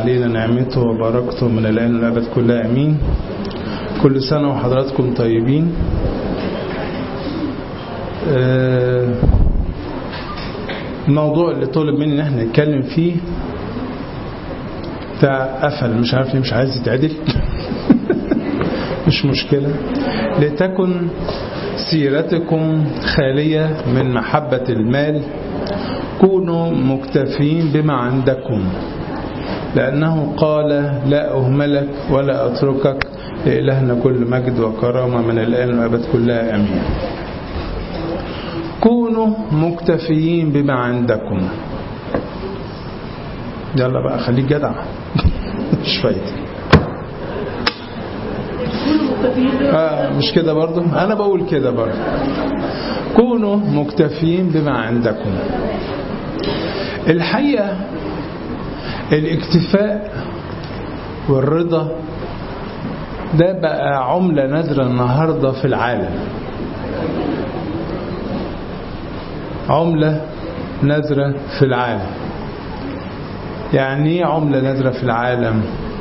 علينا نعمته وبركته من الآن والأبد كلها أمين كل سنة وحضراتكم طيبين الموضوع اللي طلب مني ان احنا نتكلم فيه بتاع قفل مش عارف ليه مش عايز يتعدل مش مشكلة لتكن سيرتكم خالية من محبة المال كونوا مكتفين بما عندكم لأنه قال لا أهملك ولا أتركك لإلهنا كل مجد وكرامة من الآن وأبد كلها أمين كونوا مكتفيين بما عندكم يلا بقى خليك جدع مش فايدة آه مش كده برضو أنا بقول كده برضو كونوا مكتفيين بما عندكم الحقيقة الاكتفاء والرضا ده بقى عملة نادرة النهاردة في العالم عملة نادرة في العالم يعني ايه عملة نادرة في العالم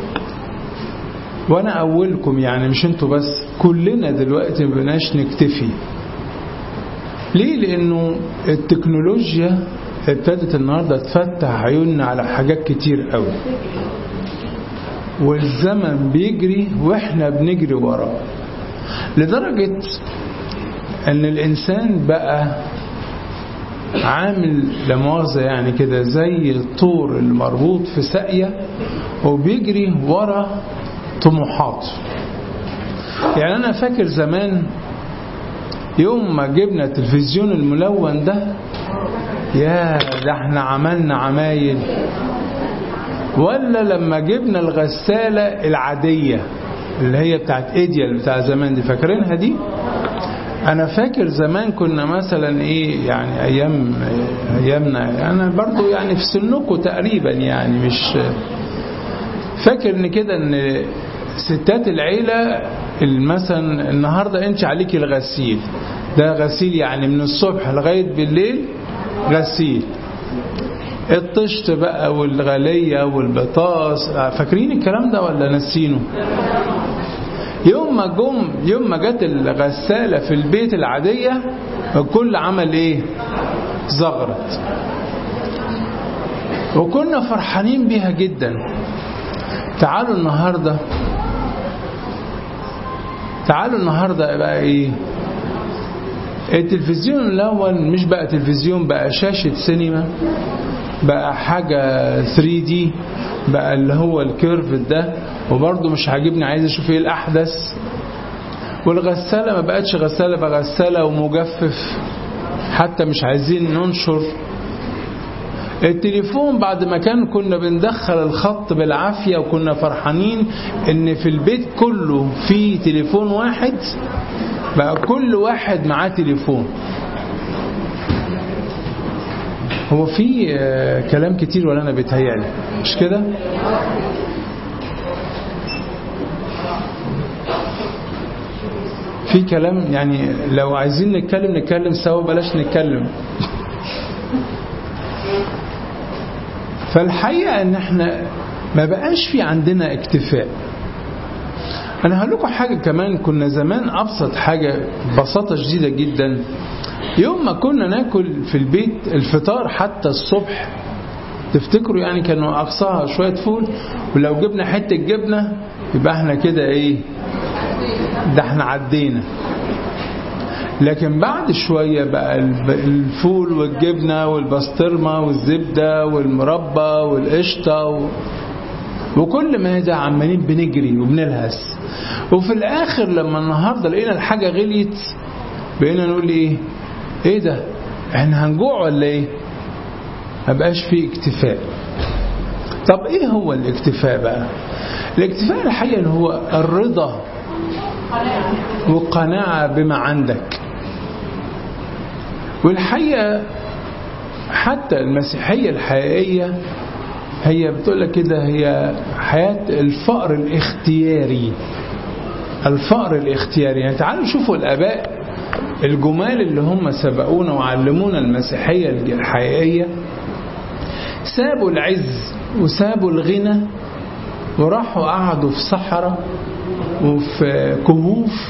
وانا اولكم يعني مش انتوا بس كلنا دلوقتي مبناش نكتفي ليه لانه التكنولوجيا ابتدت النهاردة تفتح عيوننا على حاجات كتير قوي والزمن بيجري واحنا بنجري وراه لدرجة ان الانسان بقى عامل لمؤاخذة يعني كده زي الطور المربوط في ساقية وبيجري ورا طموحاته يعني انا فاكر زمان يوم ما جبنا التلفزيون الملون ده يا ده احنا عملنا عمايل ولا لما جبنا الغسالة العادية اللي هي بتاعت ايديال بتاع زمان دي فاكرينها دي انا فاكر زمان كنا مثلا ايه يعني ايام ايامنا انا برضو يعني في سنكم تقريبا يعني مش فاكر ان كده ان ستات العيلة مثلا النهاردة انت عليكي الغسيل ده غسيل يعني من الصبح لغاية بالليل غسيل الطشت بقى والغلية والبطاس فاكرين الكلام ده ولا نسينه يوم ما جم يوم ما جت الغسالة في البيت العادية الكل عمل ايه زغرت وكنا فرحانين بيها جدا تعالوا النهاردة تعالوا النهاردة بقى ايه التلفزيون الاول مش بقى تلفزيون بقى شاشة سينما بقى حاجة 3 دي بقى اللي هو الكيرف ده وبرضه مش عاجبني عايز اشوف ايه الاحدث والغسالة ما بقتش غسالة بقى غسالة ومجفف حتى مش عايزين ننشر التليفون بعد ما كان كنا بندخل الخط بالعافية وكنا فرحانين ان في البيت كله في تليفون واحد بقى كل واحد معاه تليفون هو في كلام كتير ولا انا بيتهيألي مش كده في كلام يعني لو عايزين نتكلم نتكلم سوا بلاش نتكلم فالحقيقة ان احنا ما بقاش في عندنا اكتفاء انا هقول لكم حاجة كمان كنا زمان ابسط حاجة ببساطة شديدة جدا يوم ما كنا ناكل في البيت الفطار حتى الصبح تفتكروا يعني كانوا اقصاها شوية فول ولو جبنا حتة جبنة يبقى احنا كده ايه ده احنا عدينا لكن بعد شوية بقى الفول والجبنة والبسطرمة والزبدة والمربى والقشطة و... وكل ما ده عمالين بنجري وبنلهس وفي الاخر لما النهاردة لقينا الحاجة غليت بقينا نقول ايه ايه ده احنا هنجوع ولا ايه ما بقاش فيه اكتفاء طب ايه هو الاكتفاء بقى الاكتفاء الحقيقة هو الرضا وقناعة بما عندك والحقيقة حتى المسيحية الحقيقية هي بتقول لك كده هي حياة الفقر الاختياري الفقر الاختياري يعني تعالوا شوفوا الآباء الجمال اللي هم سبقونا وعلمونا المسيحية الحقيقية سابوا العز وسابوا الغنى وراحوا قعدوا في صحراء وفي كهوف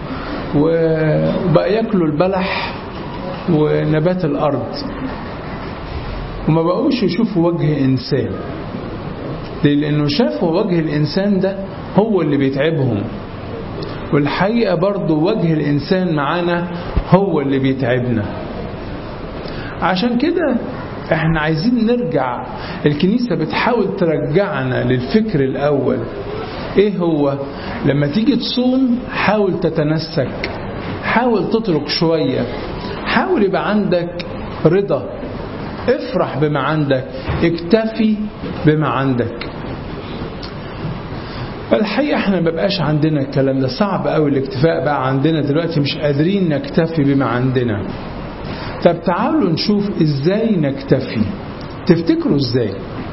وبقى ياكلوا البلح ونبات الأرض وما بقوش يشوفوا وجه إنسان لأنه شافوا وجه الإنسان ده هو اللي بيتعبهم والحقيقة برضو وجه الإنسان معانا هو اللي بيتعبنا عشان كده احنا عايزين نرجع الكنيسة بتحاول ترجعنا للفكر الأول ايه هو لما تيجي تصوم حاول تتنسك حاول تترك شوية حاول يبقى عندك رضا افرح بما عندك اكتفي بما عندك فالحقيقة احنا ما بقاش عندنا الكلام ده صعب قوي الاكتفاء بقى عندنا دلوقتي مش قادرين نكتفي بما عندنا طب تعالوا نشوف ازاي نكتفي تفتكروا ازاي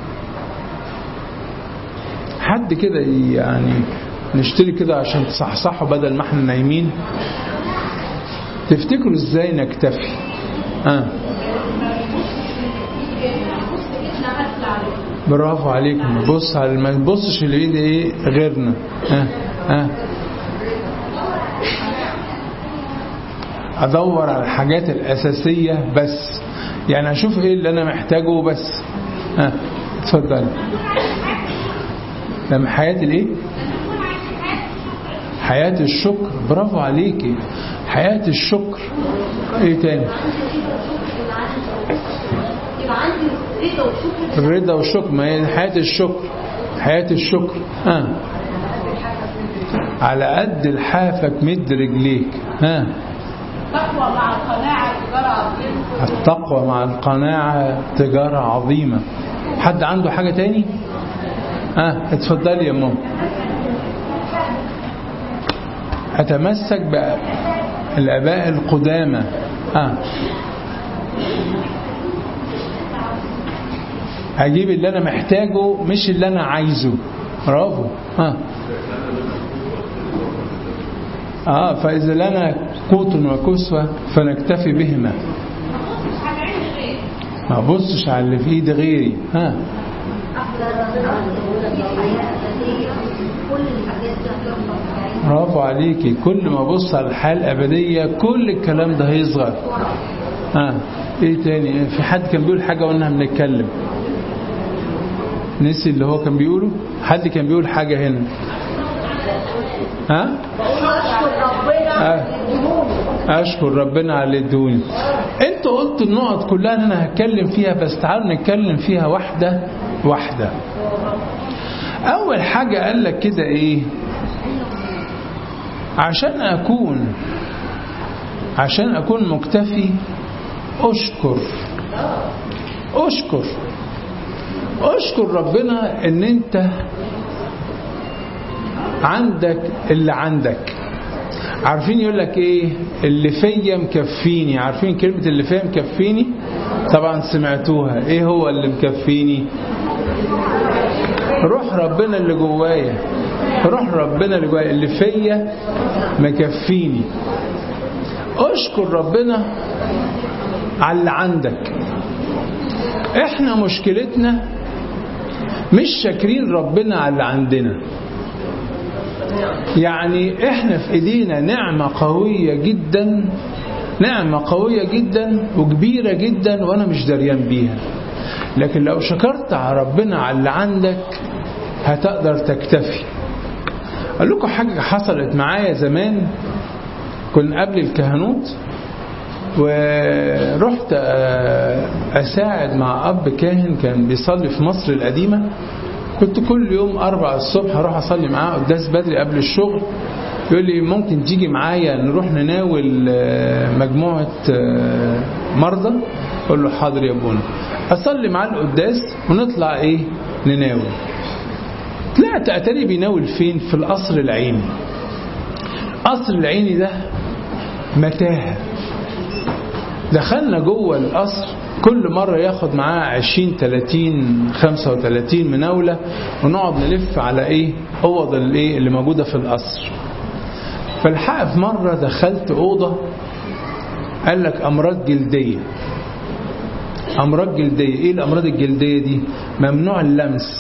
حد كده يعني نشتري كده عشان تصحصحوا بدل ما احنا نايمين تفتكروا ازاي نكتفي اه برافو عليك بص على ما نبصش اللي بايد ايه غيرنا ها ها ادور على الحاجات الاساسيه بس يعني اشوف ايه اللي انا محتاجه بس ها اتفضل لما حياه الايه حياه الشكر برافو عليكي حياه الشكر ايه تاني الرضا والشكر ما هي حياة الشكر حياة الشكر ها على قد لحافك مد رجليك ها التقوى مع القناعة تجارة عظيمة التقوى مع القناعة تجارة عظيمة حد عنده حاجة تاني ها اتفضلي يا ماما أتمسك بالآباء القدامى ها اجيب اللي انا محتاجه مش اللي انا عايزه برافو ها اه فاذا لنا قوت وكسوه فنكتفي بهما ما بصش على اللي في ايد غيري ها برافو عليكي كل ما ابص على الحياه الابديه كل الكلام ده هيصغر ها ايه تاني في حد كان بيقول حاجه وانا بنتكلم نسي اللي هو كان بيقوله حد كان بيقول حاجة هنا ها آه. أشكر ربنا على الدوني انت قلت النقط كلها اللي انا هتكلم فيها بس تعالوا نتكلم فيها واحدة واحدة اول حاجة قال لك كده ايه عشان اكون عشان اكون مكتفي اشكر اشكر اشكر ربنا ان انت عندك اللي عندك عارفين يقول لك ايه اللي فيا مكفيني عارفين كلمة اللي فيا مكفيني طبعا سمعتوها ايه هو اللي مكفيني روح ربنا اللي جوايا روح ربنا اللي جوايا اللي فيا مكفيني اشكر ربنا على اللي عندك احنا مشكلتنا مش شاكرين ربنا على اللي عندنا يعني احنا في ايدينا نعمة قوية جدا نعمة قوية جدا وكبيرة جدا وانا مش دريان بيها لكن لو شكرت على ربنا على اللي عندك هتقدر تكتفي اقول لكم حاجة حصلت معايا زمان كنت قبل الكهنوت ورحت أساعد مع أب كاهن كان بيصلي في مصر القديمة كنت كل يوم أربع الصبح أروح أصلي معاه قداس بدري قبل الشغل يقول لي ممكن تيجي معايا نروح نناول مجموعة مرضى أقول له حاضر يا ابونا أصلي معاه القداس ونطلع إيه نناول طلعت أتاري بيناول فين في القصر العيني قصر العيني ده متاهة دخلنا جوه القصر كل مرة ياخد معاه 20 30 35 مناولة ونقعد نلف على ايه اوض الايه اللي موجودة في القصر فالحق في مرة دخلت أوضة قال لك أمراض جلدية أمراض جلدية إيه الأمراض الجلدية دي ممنوع اللمس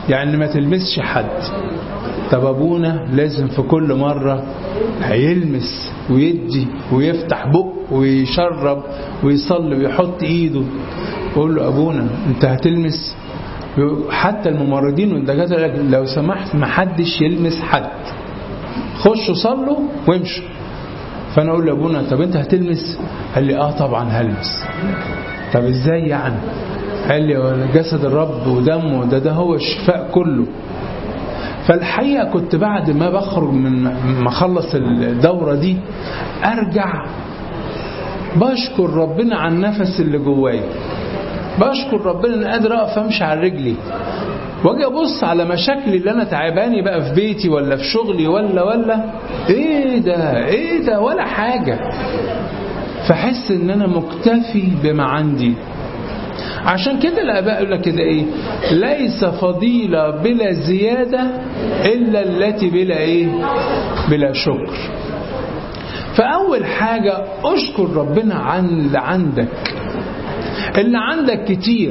يعني ما تلمسش حد طب ابونا لازم في كل مرة هيلمس ويدي ويفتح بق ويشرب ويصلي ويحط ايده يقول له ابونا انت هتلمس حتى الممرضين والدكاتره لو سمحت ما حدش يلمس حد خشوا صلوا وامشوا فانا اقول لابونا طب انت هتلمس قال لي اه طبعا هلمس طب ازاي يعني قال لي جسد الرب ودمه ده ده هو الشفاء كله فالحقيقه كنت بعد ما بخرج من ما اخلص الدوره دي ارجع بشكر ربنا على النفس اللي جوايا بشكر ربنا ان قادر اقف امشي على رجلي واجي ابص على مشاكلي اللي انا تعباني بقى في بيتي ولا في شغلي ولا ولا ايه ده ايه ده ولا حاجه فحس ان انا مكتفي بما عندي عشان كده الاباء يقول لك كده ايه ليس فضيله بلا زياده الا التي بلا ايه بلا شكر فاول حاجه اشكر ربنا عن اللي عندك اللي عندك كتير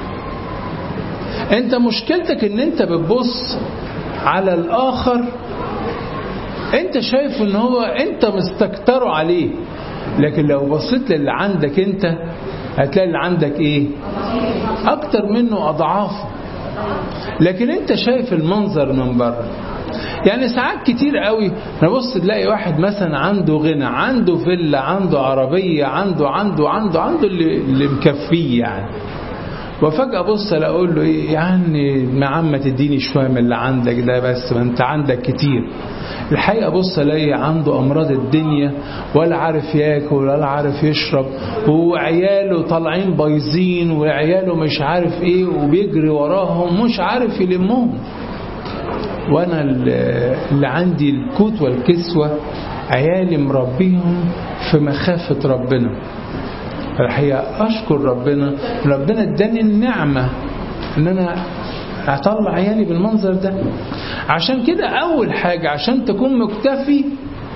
انت مشكلتك ان انت بتبص على الاخر انت شايف ان هو انت مستكتره عليه لكن لو بصيت للي عندك انت هتلاقي اللي عندك ايه اكتر منه اضعافه لكن انت شايف المنظر من بره يعني ساعات كتير قوي نبص تلاقي واحد مثلا عنده غنى عنده فيلا عنده عربية عنده عنده عنده عنده اللي, اللي مكفيه يعني وفجأة بص اقول له ايه يعني ما عم تديني شوية من اللي عندك ده بس ما انت عندك كتير الحقيقة بص الاقي عنده امراض الدنيا ولا عارف ياكل ولا عارف يشرب وعياله طالعين بايظين وعياله مش عارف ايه وبيجري وراهم مش عارف يلمهم وانا اللي عندي الكوت والكسوة عيالي مربيهم في مخافة ربنا الحقيقة أشكر ربنا ربنا اداني النعمة إن أنا أطلع عيالي بالمنظر ده عشان كده أول حاجة عشان تكون مكتفي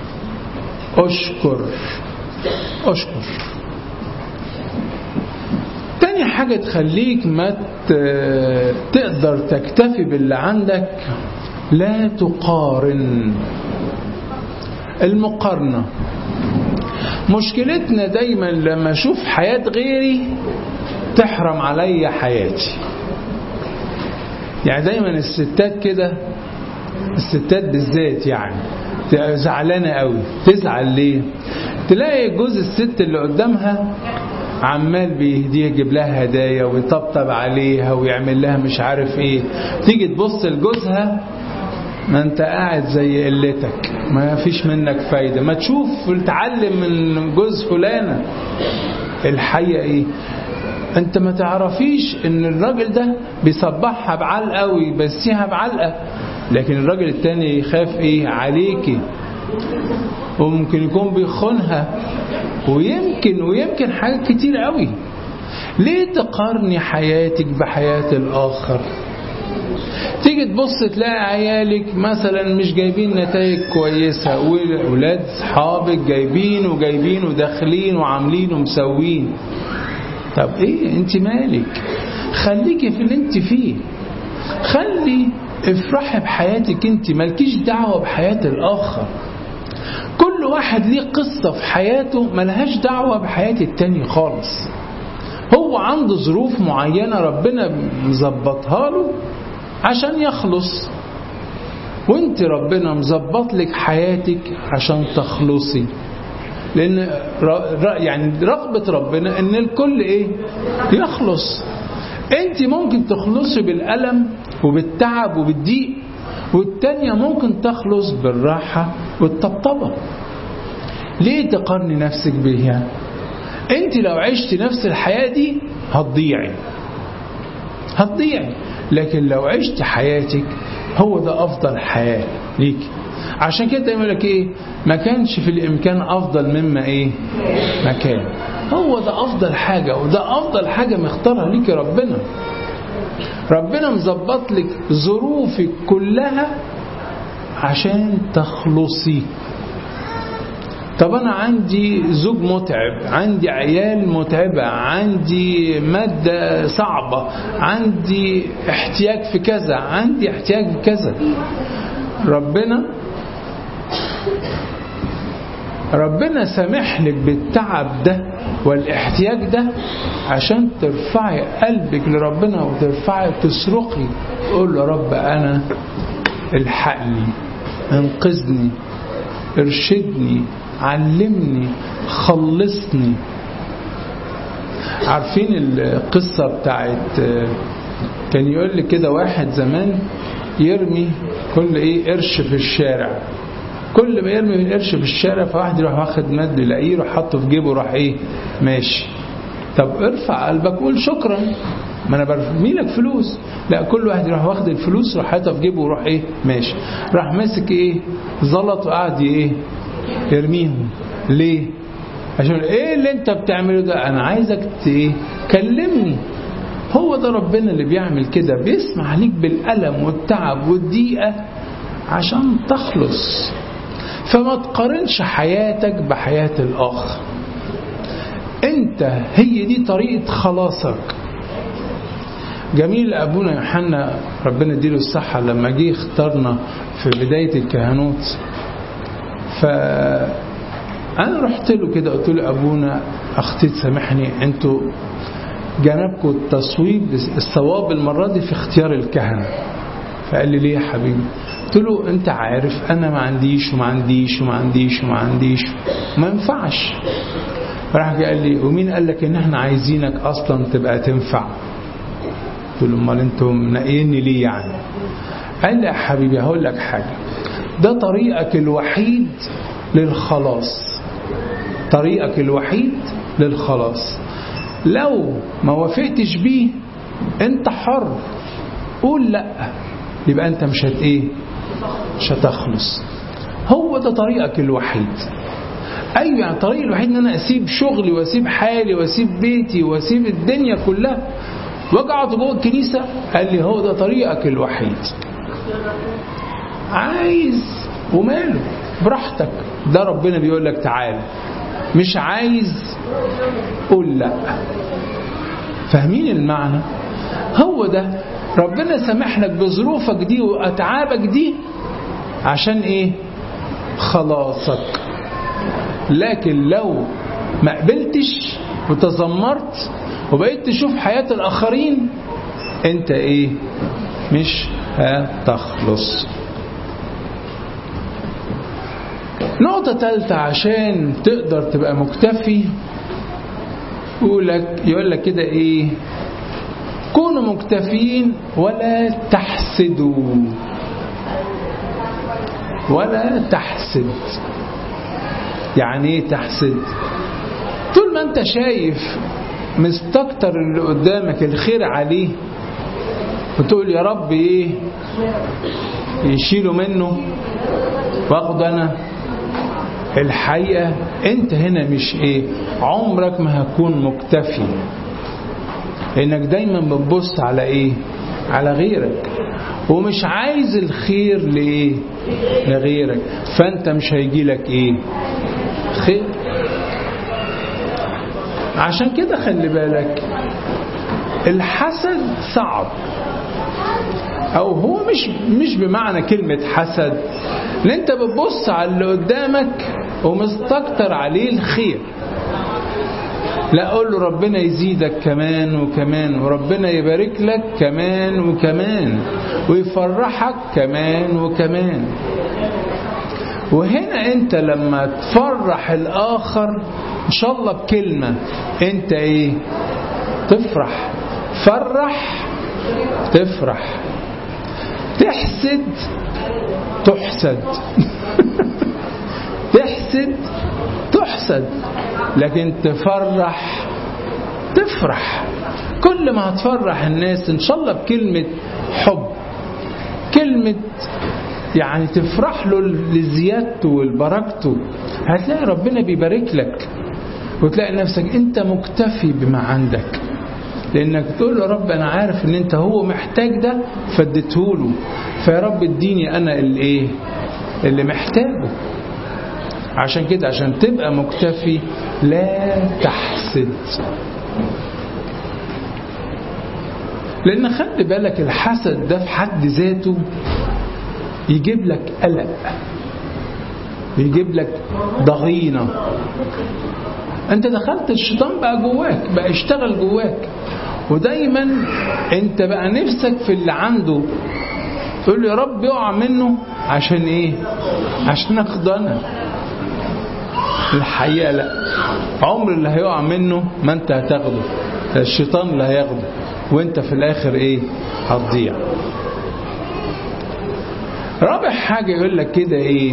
أشكر أشكر تاني حاجة تخليك ما تقدر تكتفي باللي عندك لا تقارن المقارنة مشكلتنا دايما لما اشوف حياة غيري تحرم عليا حياتي يعني دايما الستات كده الستات بالذات يعني زعلانة قوي تزعل ليه تلاقي جوز الست اللي قدامها عمال بيهديها يجيب لها هدايا ويطبطب عليها ويعمل لها مش عارف ايه تيجي تبص لجوزها ما انت قاعد زي قلتك ما فيش منك فايدة ما تشوف تعلم من جوز فلانة الحقيقة ايه انت ما تعرفيش ان الراجل ده بيصبحها بعلقة ويبسيها بعلقة لكن الراجل التاني يخاف ايه عليكي وممكن يكون بيخونها ويمكن ويمكن حاجات كتير قوي ليه تقارني حياتك بحياة الآخر تيجي تبص تلاقي عيالك مثلا مش جايبين نتائج كويسة والأولاد صحابك جايبين وجايبين وداخلين وعاملين ومسوين طب ايه انت مالك خليكي في اللي انت فيه خلي افرحي بحياتك انت مالكيش دعوة بحياة الآخر كل واحد ليه قصة في حياته ملهاش دعوة بحياة التاني خالص هو عنده ظروف معينة ربنا مظبطها له عشان يخلص وانت ربنا مظبط لك حياتك عشان تخلصي لان يعني رغبة ربنا ان الكل ايه يخلص انت ممكن تخلصي بالألم وبالتعب وبالضيق والتانية ممكن تخلص بالراحة والطبطبة ليه تقارني نفسك بيها انت لو عشت نفس الحياة دي هتضيعي هتضيعي لكن لو عشت حياتك هو ده أفضل حياة ليك عشان كده يقول لك ايه ما كانش في الامكان افضل مما ايه ما كان هو ده افضل حاجة وده افضل حاجة مختارها ليك ربنا ربنا مظبط لك ظروفك كلها عشان تخلصي طب أنا عندي زوج متعب عندي عيال متعبة عندي مادة صعبة عندي احتياج في كذا عندي احتياج في كذا ربنا ربنا سامح لك بالتعب ده والاحتياج ده عشان ترفعي قلبك لربنا وترفعي تصرخي تقول له رب انا الحقني انقذني ارشدني علمني خلصني عارفين القصة بتاعت كان يقول لي كده واحد زمان يرمي كل ايه قرش في الشارع كل ما يرمي القرش في الشارع فواحد يروح واخد مد يلاقيه يروح حاطه في جيبه راح ايه ماشي طب ارفع قلبك قول شكرا ما انا برمي لك فلوس لا كل واحد يروح واخد الفلوس راح حاططها في جيبه ويروح ايه ماشي راح ماسك ايه زلط وقعد ايه يرميهم ليه عشان ايه اللي انت بتعمله ده انا عايزك ايه كلمني هو ده ربنا اللي بيعمل كده بيسمع ليك بالألم والتعب والضيقة عشان تخلص فما تقارنش حياتك بحياة الآخر انت هي دي طريقة خلاصك جميل أبونا يوحنا ربنا يديله الصحة لما جه اختارنا في بداية الكهنوت فأنا رحت له كده قلت له أبونا أختي تسامحني أنتوا جنبكم التصويب الصواب المرة دي في اختيار الكهنة فقال لي ليه يا حبيبي قلت له انت عارف انا ما عنديش وما عنديش وما عنديش وما عنديش ما ينفعش فراح قال لي ومين قال لك ان احنا عايزينك اصلا تبقى تنفع قلت له امال انتم منقيني ليه يعني قال لي يا حبيبي هقول لك حاجه ده طريقك الوحيد للخلاص طريقك الوحيد للخلاص لو ما وافقتش بيه انت حر قول لا يبقى انت مش هت ايه مش هتخلص هو ده طريقك الوحيد ايوه يعني طريقي الوحيد ان انا اسيب شغلي واسيب حالي واسيب بيتي واسيب الدنيا كلها واقعد جوه الكنيسه قال لي هو ده طريقك الوحيد عايز وماله براحتك ده ربنا بيقول لك تعال مش عايز قول لا فاهمين المعنى هو ده ربنا سامح لك بظروفك دي واتعابك دي عشان ايه خلاصك لكن لو ما قبلتش وتذمرت وبقيت تشوف حياة الآخرين انت ايه مش هتخلص نقطة ثالثة عشان تقدر تبقى مكتفي يقول لك يقول لك كده ايه كونوا مكتفين ولا تحسدوا ولا تحسد يعني ايه تحسد طول ما انت شايف مستكتر اللي قدامك الخير عليه وتقول يا رب ايه يشيلوا منه واخد انا الحقيقة انت هنا مش ايه عمرك ما هتكون مكتفي لانك دايما بتبص على ايه على غيرك ومش عايز الخير لايه لغيرك فانت مش هيجي لك ايه خير عشان كده خلي بالك الحسد صعب او هو مش مش بمعنى كلمة حسد لان انت بتبص على اللي قدامك ومستكتر عليه الخير لا اقول له ربنا يزيدك كمان وكمان وربنا يبارك لك كمان وكمان ويفرحك كمان وكمان وهنا انت لما تفرح الاخر ان شاء الله بكلمة انت ايه تفرح فرح تفرح تحسد تحسد تحسد تحسد لكن تفرح تفرح كل ما هتفرح الناس ان شاء الله بكلمة حب كلمة يعني تفرح له لزيادته ولبركته هتلاقي ربنا بيبارك لك وتلاقي نفسك انت مكتفي بما عندك لانك تقول له رب انا عارف ان انت هو محتاج ده فاديته له فيا رب اديني انا الايه اللي محتاجه عشان كده عشان تبقى مكتفي لا تحسد لأن خلي بالك الحسد ده في حد ذاته يجيب لك قلق يجيب لك ضغينة انت دخلت الشيطان بقى جواك بقى اشتغل جواك ودايما انت بقى نفسك في اللي عنده تقول له يا رب يقع منه عشان ايه عشان اخده انا الحقيقة لا عمر اللي هيقع منه ما انت هتاخده ده الشيطان اللي هياخده وانت في الاخر ايه هتضيع رابع حاجة يقول لك كده ايه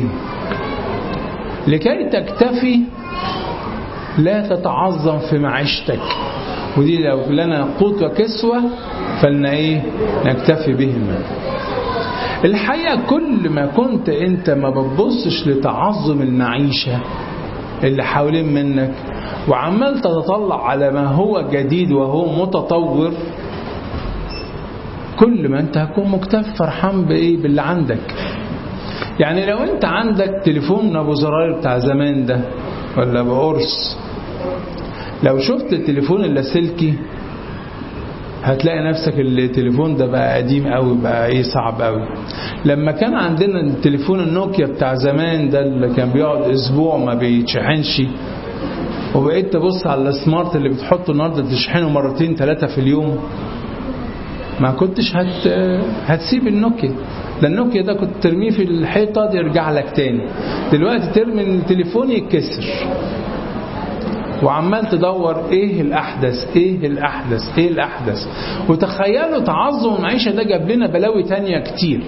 لكي تكتفي لا تتعظم في معيشتك ودي لو لنا قوت وكسوة فلنا ايه نكتفي بهما الحقيقة كل ما كنت انت ما بتبصش لتعظم المعيشة اللي حوالين منك وعمال تتطلع على ما هو جديد وهو متطور كل ما انت هتكون مكتفي فرحان بايه باللي عندك يعني لو انت عندك تليفون ابو زراير بتاع زمان ده ولا بقرص لو شفت التليفون اللاسلكي هتلاقي نفسك التليفون ده بقى قديم قوي بقى ايه صعب قوي لما كان عندنا التليفون النوكيا بتاع زمان ده اللي كان بيقعد اسبوع ما بيتشحنش وبقيت تبص على السمارت اللي بتحطه النهارده تشحنه مرتين ثلاثه في اليوم ما كنتش هت... هتسيب النوكيا ده النوكيا ده كنت ترميه في الحيطه دي يرجع لك تاني دلوقتي ترمي التليفون يتكسر وعمال تدور ايه الاحدث ايه الاحدث ايه الاحدث وتخيلوا تعظم المعيشه ده جاب لنا بلاوي تانية كتير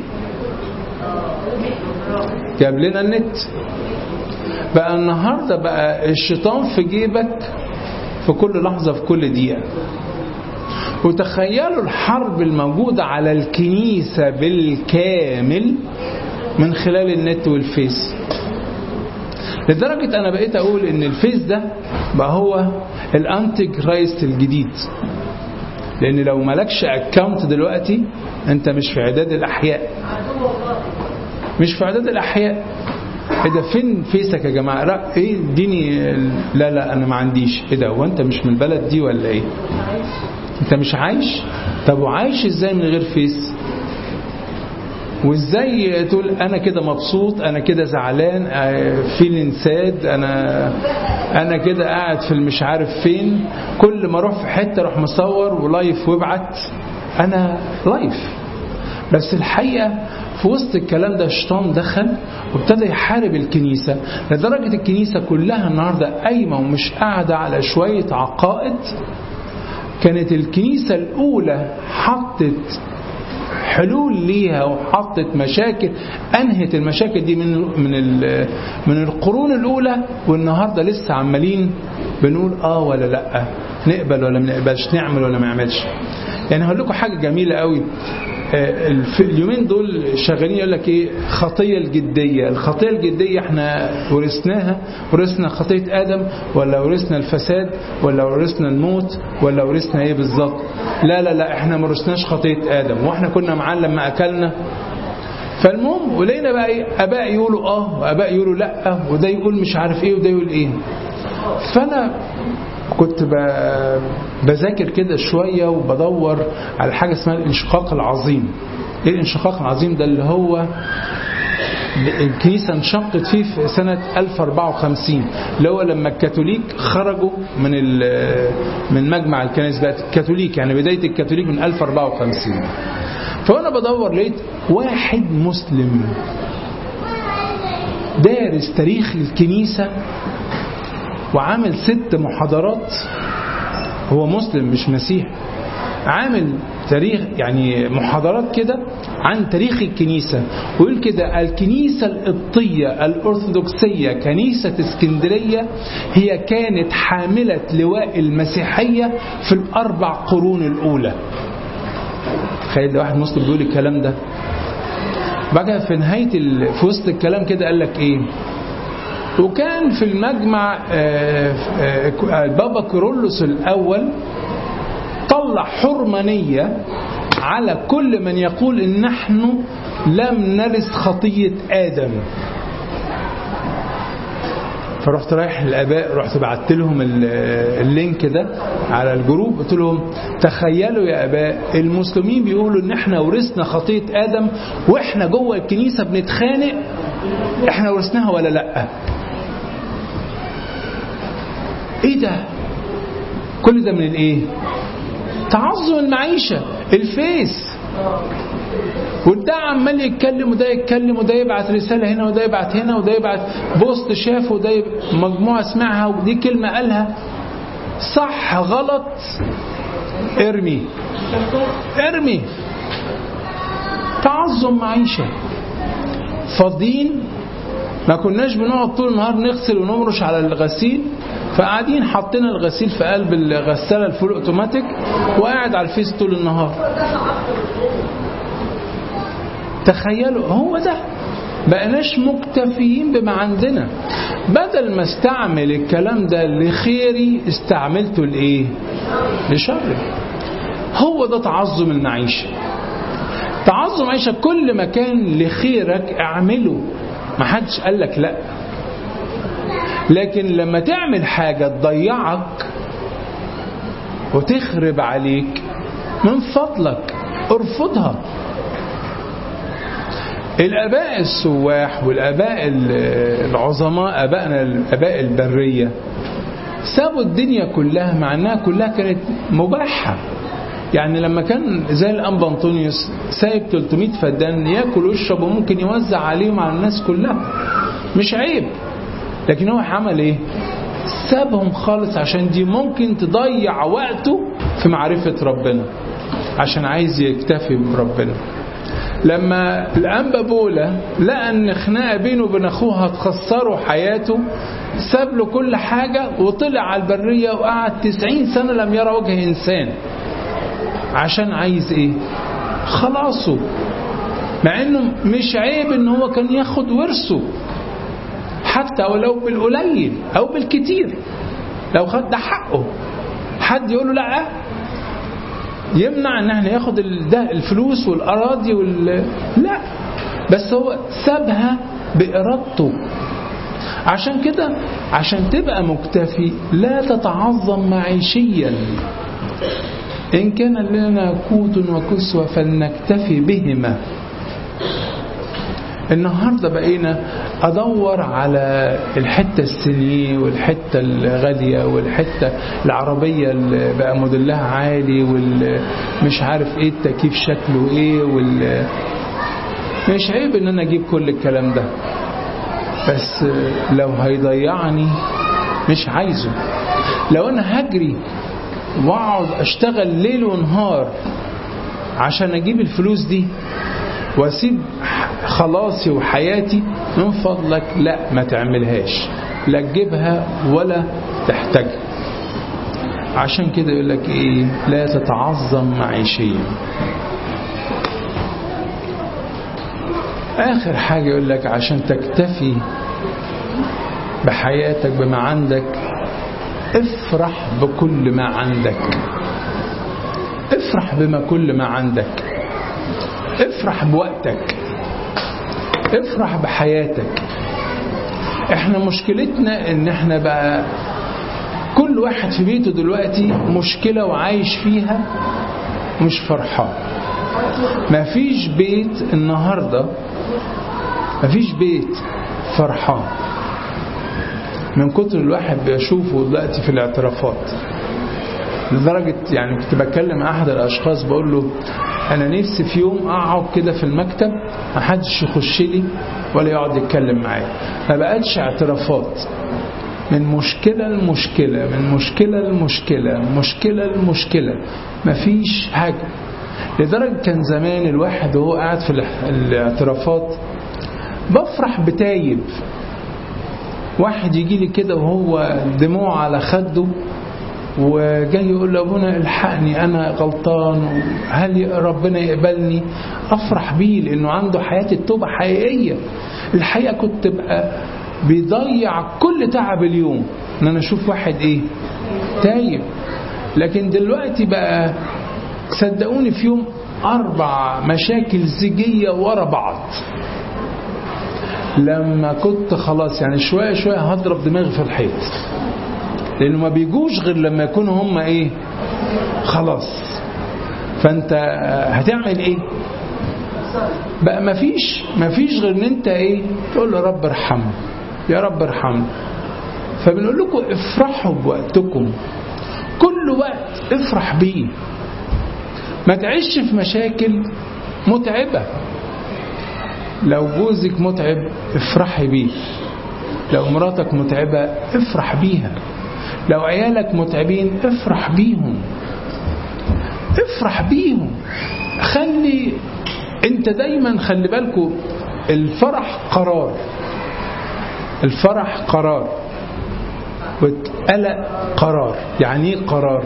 جاب لنا النت بقى النهارده بقى الشيطان في جيبك في كل لحظه في كل دقيقه وتخيلوا الحرب الموجوده على الكنيسه بالكامل من خلال النت والفيس لدرجة أنا بقيت أقول إن الفيس ده بقى هو الأنتي كرايست الجديد لأن لو مالكش أكاونت دلوقتي أنت مش في عداد الأحياء مش في عداد الأحياء ايه ده فين فيسك يا جماعه لا ايه اديني لا لا انا ما عنديش ايه ده هو انت مش من البلد دي ولا ايه انت مش عايش طب وعايش ازاي من غير فيس وازاي تقول انا كده مبسوط انا كده زعلان فيلين ساد انا انا كده قاعد في المش عارف فين كل ما اروح في حته اروح مصور ولايف وابعت انا لايف بس الحقيقه في وسط الكلام ده الشيطان دخل وابتدى يحارب الكنيسة لدرجة الكنيسة كلها النهاردة قايمة ومش قاعدة على شوية عقائد كانت الكنيسة الأولى حطت حلول ليها وحطت مشاكل انهت المشاكل دي من من من القرون الاولى والنهارده لسه عمالين بنقول اه ولا لا نقبل ولا ما نقبلش نعمل ولا ما نعملش يعني هقول لكم حاجه جميله قوي اليومين دول شغالين يقول لك ايه خطيه الجديه الخطيه الجديه احنا ورثناها ورثنا خطيه ادم ولا ورثنا الفساد ولا ورثنا الموت ولا ورثنا ايه بالظبط لا لا لا احنا ما ورثناش خطيه ادم واحنا كنا معاه لما اكلنا فالمهم ولقينا بقى ايه اباء يقولوا اه واباء يقولوا لا وده يقول مش عارف ايه وده يقول ايه فانا كنت بذاكر كده شوية وبدور على حاجة اسمها الانشقاق العظيم ايه الانشقاق العظيم ده اللي هو الكنيسة انشقت فيه في سنة 1054 اللي هو لما الكاثوليك خرجوا من من مجمع الكنائس بقت الكاثوليك يعني بداية الكاثوليك من 1054 فأنا بدور لقيت واحد مسلم دارس تاريخ الكنيسة وعامل ست محاضرات هو مسلم مش مسيح عامل تاريخ يعني محاضرات كده عن تاريخ الكنيسة ويقول كده الكنيسة القبطية الأرثوذكسية كنيسة اسكندرية هي كانت حاملة لواء المسيحية في الأربع قرون الأولى تخيل ده واحد مسلم بيقول الكلام ده بقى في نهاية في وسط الكلام كده قال لك ايه وكان في المجمع البابا كيرلس الأول طلع حرمانية على كل من يقول إن نحن لم نرث خطية آدم فرحت رايح للاباء رحت بعت لهم ال- اللينك ده على الجروب قلت لهم تخيلوا يا اباء المسلمين بيقولوا ان احنا ورثنا خطيه ادم واحنا جوه الكنيسه بنتخانق احنا ورثناها ولا لا ايه ده كل ده من الايه تعظم المعيشه الفيس وده عمال يتكلم وده يتكلم وده يبعت رسالة هنا وده يبعت هنا وده يبعت بوست شافه وده يب... مجموعة سمعها ودي كلمة قالها صح غلط ارمي ارمي تعظم معيشة فاضيين ما كناش بنقعد طول النهار نغسل ونمرش على الغسيل فقاعدين حاطين الغسيل في قلب الغسالة الفول اوتوماتيك وقاعد على الفيس طول النهار تخيلوا هو ده بقناش مكتفيين بما عندنا بدل ما استعمل الكلام ده لخيري استعملته لايه لشري هو ده تعظم المعيشة تعظم المعيشة كل ما كان لخيرك اعمله ما حدش قال لك لا لكن لما تعمل حاجة تضيعك وتخرب عليك من فضلك ارفضها الآباء السواح والآباء العظماء آبائنا الآباء البرية سابوا الدنيا كلها مع أنها كلها كانت مباحة يعني لما كان زي الأنبا أنطونيوس سايب 300 فدان ياكل ويشرب وممكن يوزع عليهم على الناس كلها مش عيب لكن هو عمل ايه سابهم خالص عشان دي ممكن تضيع وقته في معرفة ربنا عشان عايز يكتفي بربنا لما الأنبا بولا لقى ان خناقه بينه وبين اخوه هتخسره حياته ساب له كل حاجة وطلع على البرية وقعد تسعين سنة لم يرى وجه إنسان عشان عايز ايه خلاصه مع انه مش عيب ان هو كان ياخد ورثه حتى ولو بالقليل او بالكتير لو خد ده حقه حد يقول له لا يمنع ان احنا ياخد ده الفلوس والاراضي وال لا بس هو سابها بارادته عشان كده عشان تبقى مكتفي لا تتعظم معيشيا إن كان لنا قوت وكسوة فلنكتفي بهما النهاردة بقينا أدور على الحتة السنية والحتة الغالية والحتة العربية اللي بقى موديلها عالي والمش عارف ايه التكييف شكله ايه وال مش عيب ان انا اجيب كل الكلام ده بس لو هيضيعني مش عايزه لو انا هجري واقعد اشتغل ليل ونهار عشان اجيب الفلوس دي واسيب خلاصي وحياتي من فضلك لا ما تعملهاش لا تجيبها ولا تحتاجها عشان كده يقول لك ايه لا تتعظم معيشيا اخر حاجه يقول لك عشان تكتفي بحياتك بما عندك افرح بكل ما عندك افرح بما كل ما عندك افرح بوقتك افرح بحياتك احنا مشكلتنا ان احنا بقى كل واحد في بيته دلوقتي مشكلة وعايش فيها مش فرحان مفيش بيت النهاردة مفيش بيت فرحان من كتر الواحد بيشوفه دلوقتي في الاعترافات لدرجة يعني كنت بتكلم مع أحد الأشخاص بقول له أنا نفسي في يوم أقعد كده في المكتب ما حدش يخش لي ولا يقعد يتكلم معايا ما بقتش اعترافات من مشكلة لمشكلة من مشكلة لمشكلة مشكلة لمشكلة مفيش حاجة لدرجة كان زمان الواحد وهو قاعد في الاعترافات بفرح بتايب واحد يجي لي كده وهو دموع على خده وجاي يقول له ابونا الحقني انا غلطان هل ربنا يقبلني افرح بيه لانه عنده حياه التوبه حقيقيه الحقيقه كنت بقى بيضيع كل تعب اليوم ان انا اشوف واحد ايه تايب لكن دلوقتي بقى صدقوني في يوم اربع مشاكل زيجيه ورا بعض لما كنت خلاص يعني شوية شوية هضرب دماغي في الحيط لأنه ما بيجوش غير لما يكونوا هم إيه خلاص فأنت هتعمل إيه بقى مفيش مفيش غير ان انت ايه تقول له رب ارحمه يا رب ارحمه فبنقول لكم افرحوا بوقتكم كل وقت افرح بيه ما تعيش في مشاكل متعبة لو جوزك متعب افرحي بيه لو مراتك متعبة افرح بيها لو عيالك متعبين افرح بيهم افرح بيهم خلي انت دايما خلي بالكم الفرح قرار الفرح قرار والقلق قرار يعني ايه قرار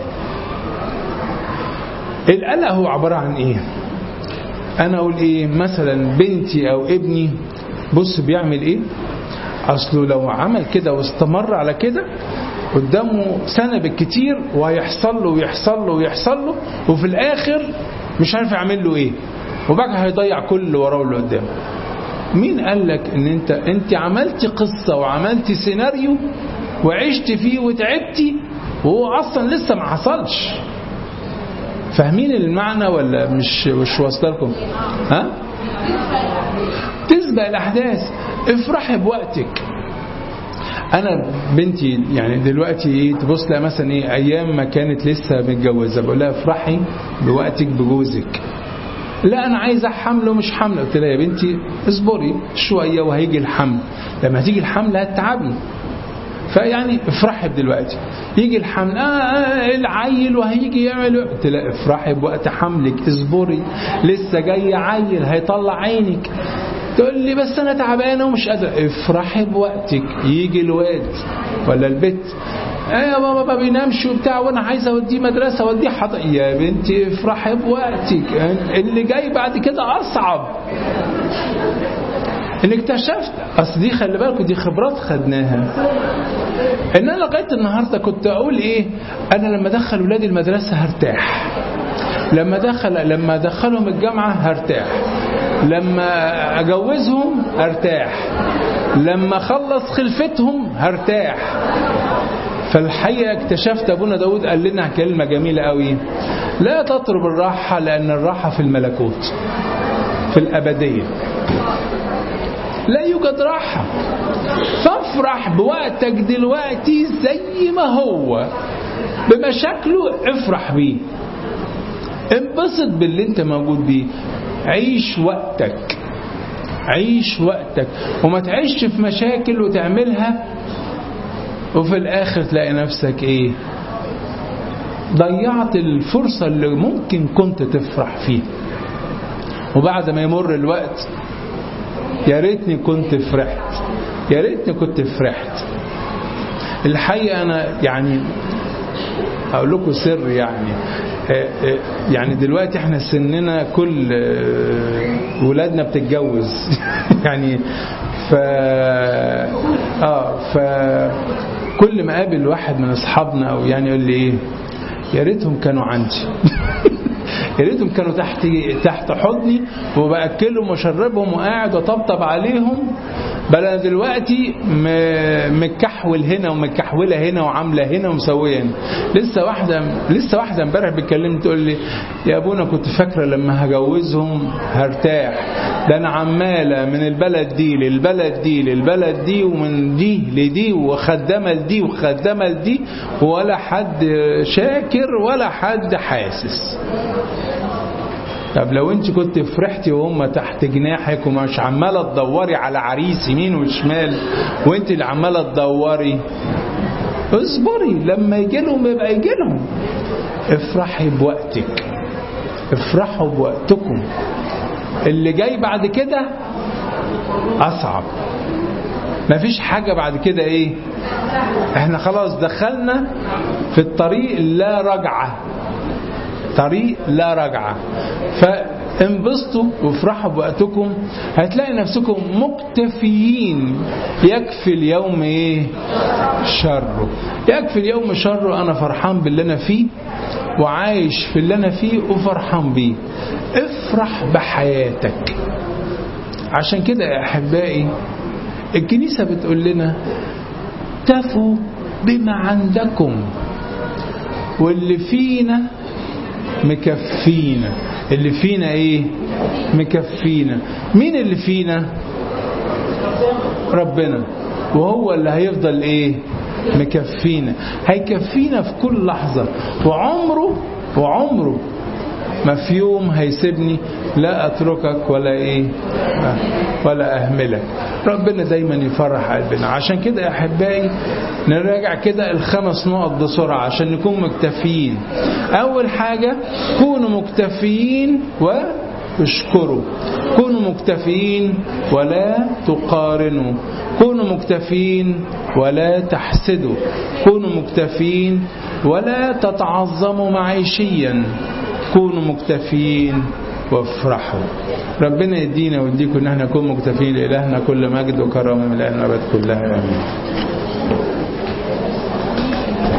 القلق هو عبارة عن ايه انا اقول ايه مثلا بنتي او ابني بص بيعمل ايه اصله لو عمل كده واستمر على كده قدامه سنة بالكتير وهيحصل له ويحصل له ويحصل له وفي الاخر مش عارف يعمل له ايه وبعد هيضيع كل اللي وراه واللي قدامه مين قال لك ان انت انت عملتي قصة وعملتي سيناريو وعشت فيه وتعبتي وهو اصلا لسه ما حصلش فاهمين المعنى ولا مش مش واصله لكم ها تسبق الاحداث افرحي بوقتك انا بنتي يعني دلوقتي ايه تبص لها مثلا ايه ايام ما كانت لسه متجوزه بقول لها افرحي بوقتك بجوزك لا انا عايزه حمل ومش حمل قلت لها يا بنتي اصبري شويه وهيجي الحمل لما هتيجي الحمل هتتعبي فيعني افرحي دلوقتي يجي الحمل آه, آه العيل وهيجي يعمل قلت لها افرحي بوقت حملك اصبري لسه جاي عيل هيطلع عينك تقول لي بس انا تعبانه ومش قادره افرحي بوقتك يجي الواد ولا البت ايه يا بابا ما بينامش وبتاع وانا عايز اوديه مدرسه اوديه حط يا بنتي افرحي بوقتك اللي جاي بعد كده اصعب ان اكتشفت اصل دي خلي بالكم دي خبرات خدناها ان انا لغايه النهارده كنت اقول ايه انا لما ادخل ولادي المدرسه هرتاح لما دخل لما ادخلهم الجامعه هرتاح لما اجوزهم هرتاح لما اخلص خلفتهم هرتاح فالحقيقة اكتشفت أبونا داود قال لنا كلمة جميلة قوي لا تطلب الراحة لأن الراحة في الملكوت في الأبدية لا يوجد راحة فافرح بوقتك دلوقتي زي ما هو بمشاكله افرح بيه انبسط باللي انت موجود بيه عيش وقتك عيش وقتك وما تعيش في مشاكل وتعملها وفي الاخر تلاقي نفسك ايه ضيعت الفرصة اللي ممكن كنت تفرح فيها وبعد ما يمر الوقت يا ريتني كنت فرحت يا ريتني كنت فرحت الحقيقة أنا يعني أقول لكم سر يعني يعني دلوقتي احنا سننا كل ولادنا بتتجوز يعني ف اه ف كل ما قابل واحد من اصحابنا او يعني يقول لي ايه يا ريتهم كانوا عندي يا ريتهم كانوا تحت تحت حضني وباكلهم واشربهم وقاعد وطبطب عليهم بل انا دلوقتي مكحول هنا ومكحوله هنا وعامله هنا ومسويه هنا لسه واحده لسه واحده امبارح بتكلمني تقول لي يا ابونا كنت فاكره لما هجوزهم هرتاح ده انا عماله من البلد دي للبلد دي للبلد دي ومن دي لدي وخدامه لدي وخدامه لدي ولا حد شاكر ولا حد حاسس طب لو انت كنت فرحتي وهم تحت جناحك ومش عماله تدوري على عريس يمين وشمال وانت اللي عماله تدوري اصبري لما يجي لهم يبقى يجي لهم افرحي بوقتك افرحوا بوقتكم اللي جاي بعد كده اصعب مفيش حاجة بعد كده ايه احنا خلاص دخلنا في الطريق لا رجعة طريق لا رجعة فانبسطوا وافرحوا بوقتكم هتلاقي نفسكم مكتفيين يكفي اليوم ايه شره يكفي اليوم شره انا فرحان باللي انا فيه وعايش في اللي انا فيه وفرحان بيه افرح بحياتك عشان كده يا احبائي الكنيسة بتقول لنا تفوا بما عندكم واللي فينا مكفينا اللي فينا ايه مكفينا مين اللي فينا ربنا وهو اللي هيفضل ايه مكفينا هيكفينا في كل لحظة وعمره وعمره ما في يوم هيسيبني لا اتركك ولا ايه ولا اهملك ربنا دايما يفرح قلبنا عشان كده يا احبائي نراجع كده الخمس نقط بسرعه عشان نكون مكتفيين اول حاجه كونوا مكتفيين واشكروا كونوا مكتفيين ولا تقارنوا كونوا مكتفين ولا تحسدوا كونوا مكتفين ولا تتعظموا معيشيا كونوا مكتفين وافرحوا ربنا يدينا ويديكم ان احنا نكون مكتفين لإلهنا كل مجد وكرم من الآن وأبد كلها آمين